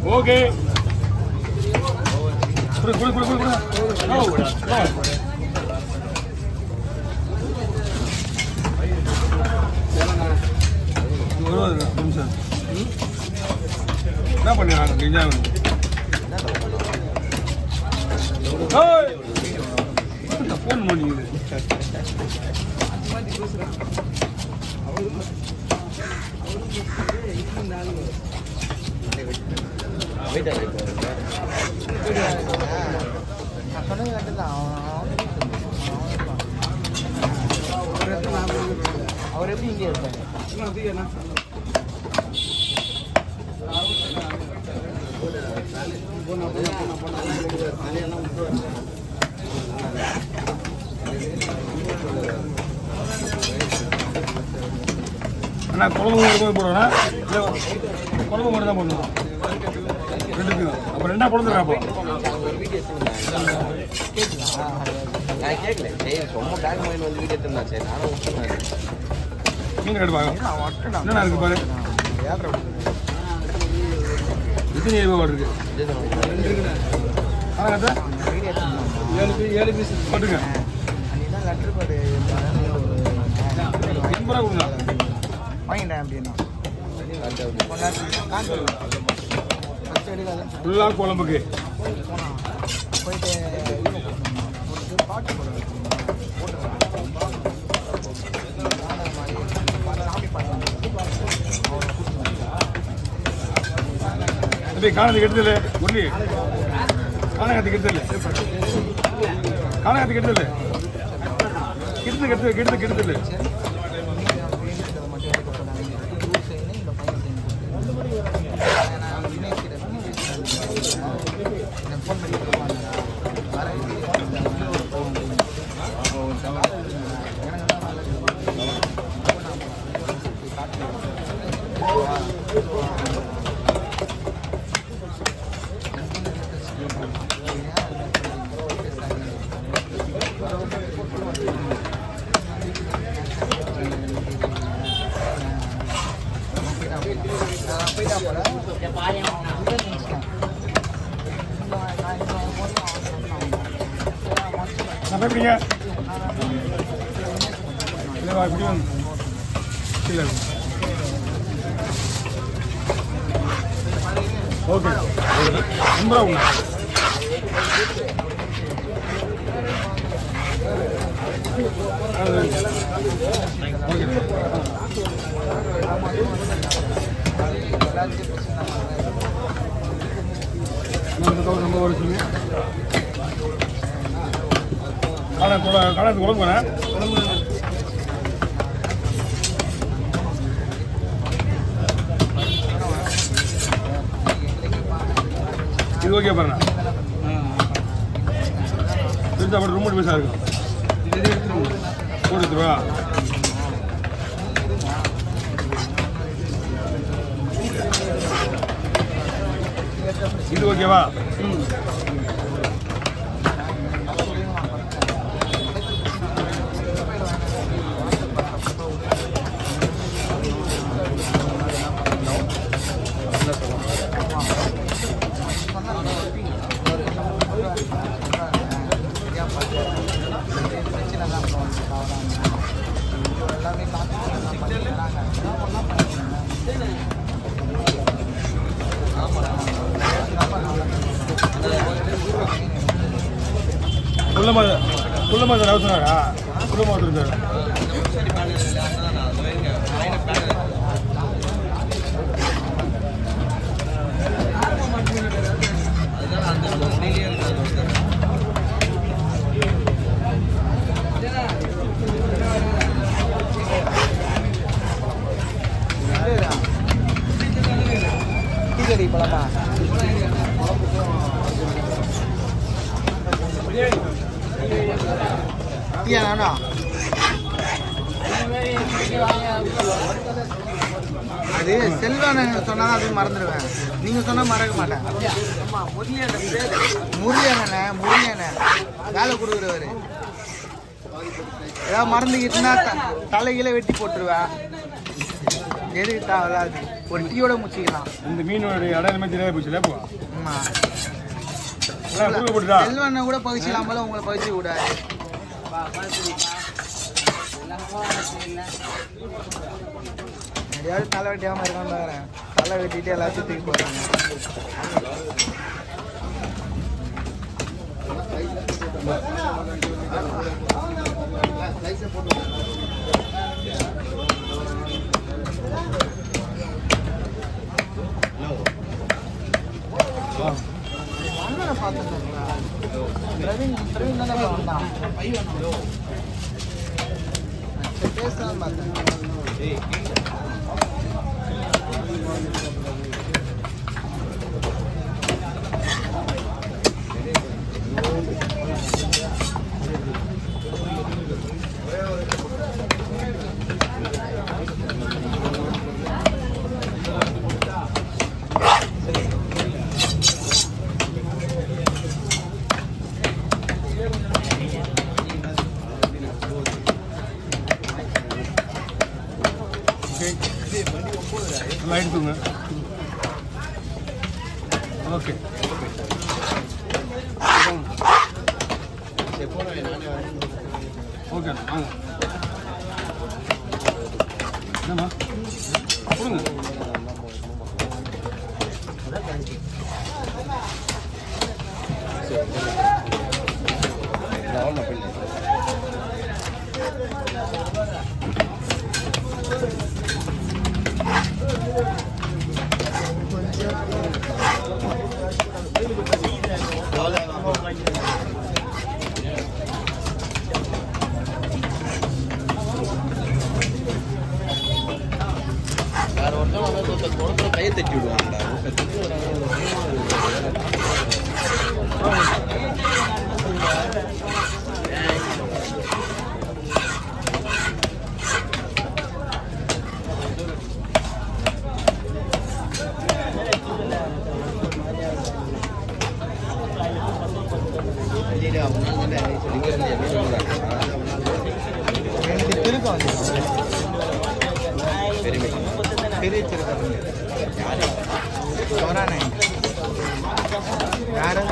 Okay குடு குடு குடு குடு குடு நோ நோ வருவாரு நிமிஷம் என்ன பண்ணுறாங்க நிஜாம் ஃபோன் பண்ணிக்குது நான் சொன்னது கரெக்டு தான் அவர் எப்படி இங்கே இருப்பாங்க அண்ணா குழம்பு மட்டும் போடுவேண்ணா இல்லை குழம்பு மட்டும் தான் போடணும் ரெண்டுக்கும் அப்போ ரெண்டா போடுறேன் அப்போ நான் கேட்கல சரி சும்மா பேக் மைண்ட் வந்து வீடியோ எடுத்துருந்தா சரி நானும் விட்டுருந்தேன் மீன் கட்டுப்பாங்க என்னண்ணா இருக்கு பாரு இது நீர் பாடு இருக்கு ஆனால் கட்ட ஏழு ஏழு பீஸ் போட்டுங்க அன்னைக்கு லெட்டர் பாடு எண்பது ரூபா கொடுங்க வாங்கிட்டேன் அப்படின்னா கொஞ்ச நேரத்துக்கு காசு ஃபஸ்ட் எடுக்காத ஃபுல்லாக குழம்புக்கு போனான் போயிட்டு இது ஒரு பாட்டு போட சாமி பாட்டு தம்பி காணத்துக்கு எடுத்துல முரளி காணகத்துக்கு எடுத்துல காணகத்துக்கு எடுத்துல கிடுத்து கெடுத்து கெடுத்து கெடுத்துல நான் பயப்படுங்க இல்லைவா இப்படி வந்து இல்லை ஓகே எண்பது ரூபா கொடுங்க. அது ஓகே நம்ம தவிர நம்ம ஒரு சொல்லுங்க காண காணத்து குழம்புண்ணே இது ஓகே பாருண்ணா தெரிஞ்சா அப்படி ரொம்ப பைசா இருக்கும் போட்டு ரூபா இது ஓகேவா குள்ளமா குள்ளமா சார் அவர் சொன்னாரா குள்ளமா இருந்தார் டீக்கடி பழமா டீயா நானா அது செல்வான சொன்னா அது மறந்துடுவேன் நீங்க சொன்னா மறக்க மாட்டேன் முரளியண்ணே முரளியண்ணே வேலை கொடுக்குறவரு ஏதாவது மறந்துக்கிட்டுனா தலைகீழ வெட்டி போட்டுருவேன் எதுக்கு தேவையில்லாது ஒரு டீயோட முடிச்சிக்கலாம் இந்த மீனோட அடையாளமே தெரியாது போச்சு இல்லையா ஆமா குறுக்க போட்டுட்டா செல்வனை கூட பகிச்சிக்கலாம் போல உங்களை பகிச்சு விடாது எதையாவது தலை வெட்டியாம இருக்கான்னு பாக்குறேன் தலை வெட்டிட்டு எல்லாத்தையும் தூக்கி போறாங்க அண்ணனை பார்த்துருக்கீங்களா பிரவீன் பிரவீன் தானே வந்தான் சரி, பேசலாம்னு பார்த்தேன் ஓகே நல்லா எடுத்துங்க ஓகே ஓகே வாங்க என்னம்மா கொடுங்க வேற ஒருத்தன் வந்து ஒருத்தன் குளத்துல கையை தட்டி விடுவாங்கடா இங்க இருந்து என்ன சொல்றாங்க எனக்கு திருக்கம் வந்து பெருமை பெரிய திருக்கம் சோரானே யாரும்